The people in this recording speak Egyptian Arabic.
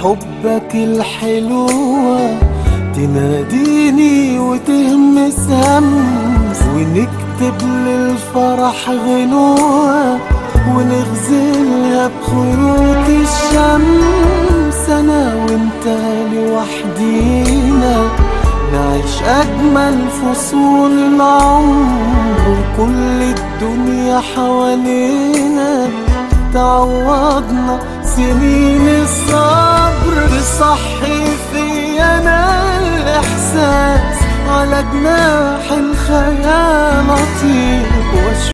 حبك الحلوة تناديني وتهمس همس ونكتب للفرح غنوة ونغزلها بخيوط الشمس أنا وانت لوحدينا نعيش أجمل فصول العمر وكل الدنيا حوالينا تعوضنا سنين الصبر تصحي في أنا الإحساس على جناح الخيال أطير